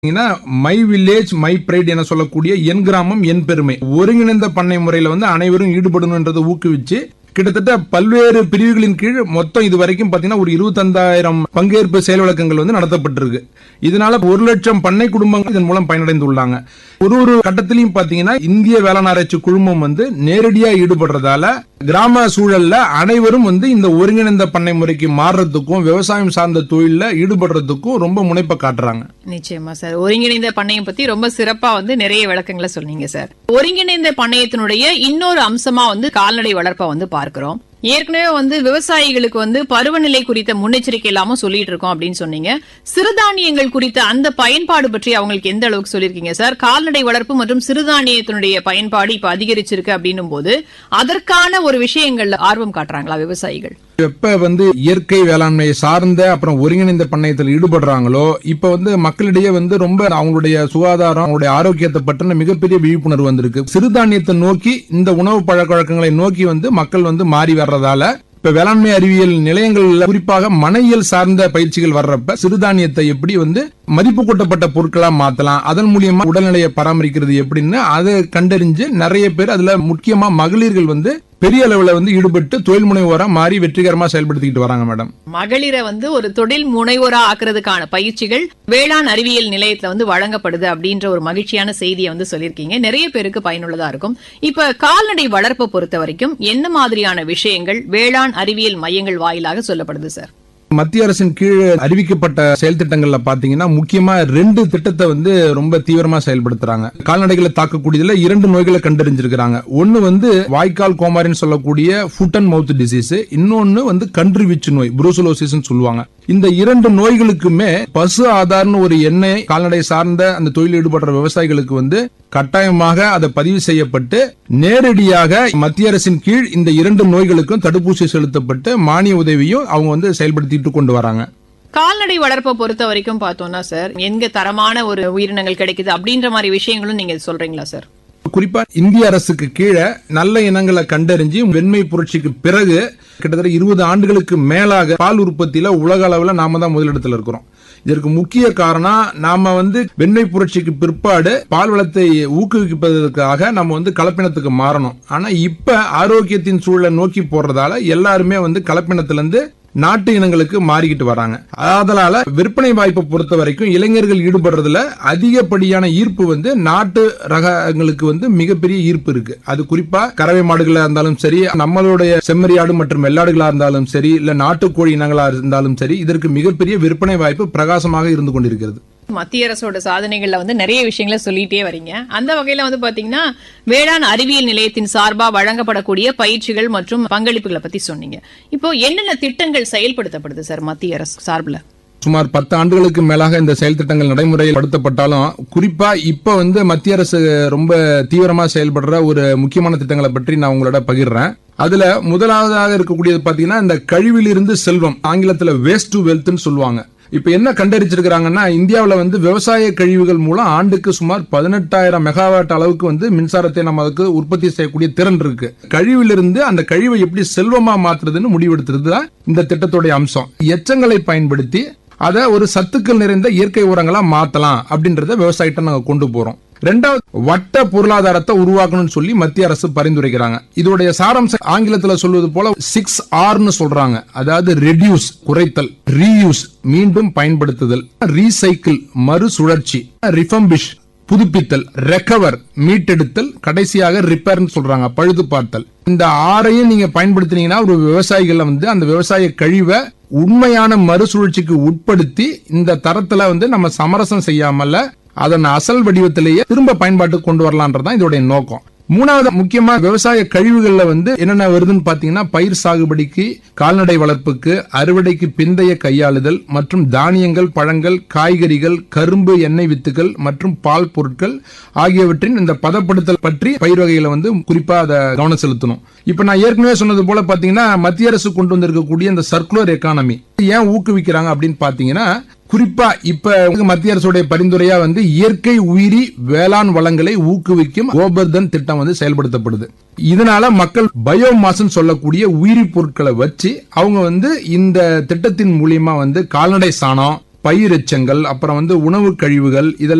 பாத்தீங்கன்னா my village my bright என சொல்லக்கூடிய என் கிராமம் என் பெருமை ஒருங்கிணைந்த பண்ணை முறையில வந்து அனைவரும் ஈடுபடணுன்றதை ஊக்குவிச்சு கிட்டத்தட்ட பல்வேறு பிரிவுகளின் கீழ் மொத்தம் இது வரைக்கும் பாத்தீங்கன்னா ஒரு இருபத்தந்தாயிரம் பங்கேற்பு செயல் விளக்கங்கள் வந்து நடத்தப்பட்டிருக்கு இதனால ஒரு லட்சம் பண்ணை குடும்பங்கள் இதன் மூலம் பயனடைந்துள்ளாங்க ஒரு ஒரு கட்டத்திலையும் பாத்தீங்கன்னா இந்திய வேளாண் ஆராய்ச்சி குழுமம் வந்து நேரடியா ஈடுபடுறதால கிராம சூழல்ல அனைவரும் வந்து இந்த ஒருங்கிணைந்த பண்ணை முறைக்கு மாறுறதுக்கும் விவசாயம் சார்ந்த தொழில்ல ஈடுபடுறதுக்கும் ரொம்ப முனைப்பை காட்டுறாங்க நிச்சயமா சார் ஒருங்கிணைந்த பண்ணையம் பத்தி ரொம்ப சிறப்பா வந்து நிறைய விளக்கங்களை சொன்னீங்க சார் ஒருங்கிணைந்த பண்ணையத்தினுடைய இன்னொரு அம்சமா வந்து கால்நடை வளர்ப்பை வந்து பார்க்கிறோம் ஏற்கனவே வந்து விவசாயிகளுக்கு வந்து பருவநிலை குறித்த முன்னெச்சரிக்கை எல்லாமும் சொல்லிட்டு இருக்கோம் அப்படின்னு சொன்னீங்க சிறுதானியங்கள் குறித்த அந்த பயன்பாடு பற்றி அவங்களுக்கு எந்த அளவுக்கு சொல்லியிருக்கீங்க சார் கால்நடை வளர்ப்பு மற்றும் சிறுதானியத்தினுடைய பயன்பாடு இப்ப அதிகரிச்சிருக்கு அப்படின்னும் போது அதற்கான ஒரு விஷயங்கள்ல ஆர்வம் காட்டுறாங்களா விவசாயிகள் எப்ப வந்து இயற்கை வேளாண்மை சார்ந்த அப்புறம் ஒருங்கிணைந்த பண்ணையத்தில் ஈடுபடுறாங்களோ இப்ப வந்து மக்களிடையே வந்து ரொம்ப அவங்களுடைய சுகாதாரம் அவங்களுடைய ஆரோக்கியத்தை பற்றின மிகப்பெரிய விழிப்புணர்வு வந்திருக்கு சிறுதானியத்தை நோக்கி இந்த உணவு பழக்க வழக்கங்களை நோக்கி வந்து மக்கள் வந்து மாறி வர்றதால இப்ப வேளாண்மை அறிவியல் நிலையங்கள்ல குறிப்பாக மனையியல் சார்ந்த பயிற்சிகள் வர்றப்ப சிறுதானியத்தை எப்படி வந்து மதிப்பு கூட்டப்பட்ட பொருட்களா மாத்தலாம் அதன் மூலியமா உடல்நிலையை பராமரிக்கிறது எப்படின்னு அதை கண்டறிஞ்சு நிறைய பேர் அதுல முக்கியமா மகளிர்கள் வந்து பெரிய அளவுல வந்து ஈடுபட்டு தொழில் முனைவோரா மாறி வெற்றிகரமா செயல்படுத்திக்கிட்டு வராங்க மேடம் மகளிரை வந்து ஒரு தொழில் முனைவோரா ஆக்குறதுக்கான பயிற்சிகள் வேளாண் அறிவியல் நிலையத்துல வந்து வழங்கப்படுது அப்படின்ற ஒரு மகிழ்ச்சியான செய்தியை வந்து சொல்லியிருக்கீங்க நிறைய பேருக்கு பயனுள்ளதா இருக்கும் இப்ப கால்நடை வளர்ப்பை பொறுத்த வரைக்கும் என்ன மாதிரியான விஷயங்கள் வேளாண் அறிவியல் மையங்கள் வாயிலாக சொல்லப்படுது சார் மத்திய அரசின் கீழ் அறிவிக்கப்பட்ட செயல் திட்டங்கள்ல பாத்தீங்கன்னா முக்கியமா ரெண்டு திட்டத்தை வந்து ரொம்ப தீவிரமா செயல்படுத்துறாங்க கால்நடைகளை தாக்கக்கூடியதுல இரண்டு நோய்களை கண்டறிஞ்சிருக்கிறாங்க ஒன்னு வந்து வாய்க்கால் கோமாரின்னு சொல்லக்கூடிய ஃபுட் அண்ட் மவுத் டிசீஸ் இன்னொன்னு வந்து கன்று வீச்சு நோய் புரூசலோசிஸ் சொல்லுவாங்க இந்த இரண்டு நோய்களுக்குமே பசு ஆதார்னு ஒரு எண்ணெய் கால்நடை சார்ந்த அந்த தொழில் ஈடுபடுற விவசாயிகளுக்கு வந்து கட்டாயமாக அதை பதிவு செய்யப்பட்டு நேரடியாக மத்திய அரசின் கீழ் இந்த இரண்டு நோய்களுக்கும் தடுப்பூசி செலுத்தப்பட்டு மானிய உதவியும் அவங்க வந்து செயல்படுத்திட்டு கொண்டு வராங்க கால்நடை வளர்ப்பை பொறுத்த வரைக்கும் பார்த்தோம்னா சார் எங்க தரமான ஒரு உயிரினங்கள் கிடைக்குது அப்படின்ற மாதிரி விஷயங்களும் நீங்க சொல்றீங்களா சார் குறிப்பா இந்திய அரசுக்கு கீழே நல்ல இனங்களை கண்டறிஞ்சு வெண்மை புரட்சிக்கு பிறகு கிட்டத்தட்ட இருபது ஆண்டுகளுக்கு மேலாக பால் உற்பத்தியில உலக அளவுல நாம தான் முதலிடத்துல இருக்கிறோம் இதற்கு முக்கிய காரணம் நாம வந்து வெண்மை புரட்சிக்கு பிற்பாடு பால் வளத்தை ஊக்குவிப்பதற்காக நம்ம வந்து கலப்பினத்துக்கு மாறணும் ஆனா இப்ப ஆரோக்கியத்தின் சூழலை நோக்கி போறதால எல்லாருமே வந்து கலப்பினத்திலிருந்து நாட்டு இனங்களுக்கு மாறிக்கிட்டு வராங்க அதனால விற்பனை வாய்ப்பை பொறுத்த வரைக்கும் இளைஞர்கள் ஈடுபடுறதுல அதிகப்படியான ஈர்ப்பு வந்து நாட்டு ரகங்களுக்கு வந்து மிகப்பெரிய ஈர்ப்பு இருக்கு அது குறிப்பா கறவை மாடுகளா இருந்தாலும் சரி நம்மளுடைய செம்மறியாடு மற்றும் வெள்ளாடுகளா இருந்தாலும் சரி இல்ல நாட்டுக்கோழி இனங்களா இருந்தாலும் சரி இதற்கு மிகப்பெரிய விற்பனை வாய்ப்பு பிரகாசமாக இருந்து கொண்டிருக்கிறது மத்திய அரசோட சாதனைகள்ல வந்து நிறைய விஷயங்களை சொல்லிட்டே வரீங்க அந்த வகையில வந்து பாத்தீங்கன்னா வேளாண் அறிவியல் நிலையத்தின் சார்பா வழங்கப்படக்கூடிய பயிற்சிகள் மற்றும் பங்களிப்புகளை பத்தி சொன்னீங்க இப்போ என்னென்ன திட்டங்கள் செயல்படுத்தப்படுது சார் மத்திய அரசு சார்பில் சுமார் பத்து ஆண்டுகளுக்கு மேலாக இந்த செயல் திட்டங்கள் நடைமுறையில் படுத்தப்பட்டாலும் குறிப்பா இப்ப வந்து மத்திய அரசு ரொம்ப தீவிரமா செயல்படுற ஒரு முக்கியமான திட்டங்களை பற்றி நான் உங்களோட பகிர்றேன் அதுல முதலாவதாக இருக்கக்கூடியது பாத்தீங்கன்னா இந்த கழிவிலிருந்து செல்வம் ஆங்கிலத்துல வேஸ்ட் டு வெல்த்னு சொல்லுவாங்க இப்ப என்ன கண்டறிச்சிருக்கிறாங்கன்னா இந்தியாவுல வந்து விவசாய கழிவுகள் மூலம் ஆண்டுக்கு சுமார் பதினெட்டாயிரம் மெகாவாட் அளவுக்கு வந்து மின்சாரத்தை நம்ம அதுக்கு உற்பத்தி செய்யக்கூடிய திறன் இருக்கு கழிவிலிருந்து அந்த கழிவை எப்படி செல்வமா மாத்துறதுன்னு முடிவெடுத்துறது தான் இந்த திட்டத்துடைய அம்சம் எச்சங்களை பயன்படுத்தி அதை ஒரு சத்துக்கள் நிறைந்த இயற்கை உரங்களா மாத்தலாம் அப்படின்றத விவசாயிட்ட நாங்க கொண்டு போறோம் ரெண்டாவது வட்ட பொருளாதாரத்தை உருவாக்கணும்னு சொல்லி மத்திய அரசு பரிந்துரைக்கிறாங்க இதோடைய சாராம்சம் ஆங்கிலத்துல சொல்வது போல சிக்ஸ் ஆர்னு சொல்றாங்க அதாவது ரெடியூஸ் குறைத்தல் ரீயூஸ் மீண்டும் பயன்படுத்துதல் ரீசைக்கிள் மறுசுழற்சி ரிஃபம்பிஷ் புதுப்பித்தல் ரெக்கவர் மீட்டெடுத்தல் கடைசியாக ரிப்பேர்னு சொல்றாங்க பழுது பார்த்தல் இந்த ஆறையும் நீங்க பயன்படுத்தினீங்கன்னா ஒரு விவசாயிகள் வந்து அந்த விவசாய கழிவை உண்மையான மறுசுழற்சிக்கு உட்படுத்தி இந்த தரத்துல வந்து நம்ம சமரசம் செய்யாமல அதன் அசல் வடிவத்திலேயே திரும்ப பயன்பாட்டுக்கு கொண்டு வரலான்றதான் இதோடைய நோக்கம் மூணாவது முக்கியமா விவசாய கழிவுகள்ல வந்து என்னென்ன வருதுன்னு பாத்தீங்கன்னா பயிர் சாகுபடிக்கு கால்நடை வளர்ப்புக்கு அறுவடைக்கு பிந்தைய கையாளுதல் மற்றும் தானியங்கள் பழங்கள் காய்கறிகள் கரும்பு எண்ணெய் வித்துகள் மற்றும் பால் பொருட்கள் ஆகியவற்றின் இந்த பதப்படுத்தல் பற்றி பயிர் வகைகளை வந்து குறிப்பா அதை கவனம் செலுத்தணும் இப்ப நான் ஏற்கனவே சொன்னது போல பாத்தீங்கன்னா மத்திய அரசு கொண்டு வந்திருக்கக்கூடிய இந்த சர்க்குலர் எக்கானமி ஏன் ஊக்குவிக்கிறாங்க அப்படின்னு பாத்தீங்கன்னா குறிப்பா இப்ப மத்திய அரசுடைய பரிந்துரையா வந்து இயற்கை உயிரி வேளாண் வளங்களை ஊக்குவிக்கும் கோபர்தன் திட்டம் வந்து செயல்படுத்தப்படுது இதனால மக்கள் பயோமாஸ் சொல்லக்கூடிய உயிரி பொருட்களை வச்சு அவங்க வந்து இந்த திட்டத்தின் மூலியமா வந்து கால்நடை சாணம் பயிர் எச்சங்கள் அப்புறம் வந்து உணவு கழிவுகள் இதெல்லாம்